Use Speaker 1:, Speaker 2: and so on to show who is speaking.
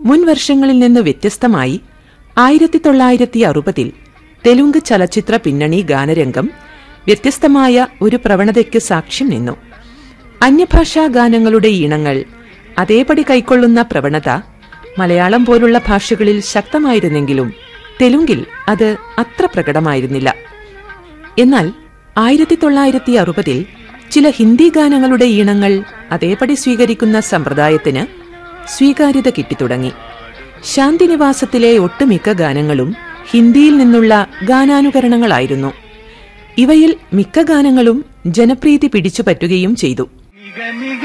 Speaker 1: മുൻ വർഷങ്ങളിൽ നിന്ന് വ്യത്യസ്തമായി ആയിരത്തി തൊള്ളായിരത്തി അറുപതിൽ തെലുങ്ക് ചലച്ചിത്ര പിന്നണി ഗാനരംഗം വ്യത്യസ്തമായ ഒരു പ്രവണതയ്ക്ക് സാക്ഷ്യം നിന്നു അന്യഭാഷാ ഗാനങ്ങളുടെ ഈണങ്ങൾ അതേപടി കൈക്കൊള്ളുന്ന പ്രവണത മലയാളം പോലുള്ള ഭാഷകളിൽ ശക്തമായിരുന്നെങ്കിലും തെലുങ്കിൽ അത് അത്ര പ്രകടമായിരുന്നില്ല എന്നാൽ ആയിരത്തി തൊള്ളായിരത്തി അറുപതിൽ ചില ഹിന്ദി ഗാനങ്ങളുടെ ഈണങ്ങൾ അതേപടി സ്വീകരിക്കുന്ന സമ്പ്രദായത്തിന് സ്വീകാര്യത കിട്ടിത്തുടങ്ങി ശാന്തിനിവാസത്തിലെ ഒട്ടുമിക്ക ഗാനങ്ങളും ഹിന്ദിയിൽ നിന്നുള്ള ഗാനാനുകരണങ്ങളായിരുന്നു ഇവയിൽ മിക്ക ഗാനങ്ങളും ജനപ്രീതി പിടിച്ചുപറ്റുകയും ചെയ്തു
Speaker 2: മിക മിക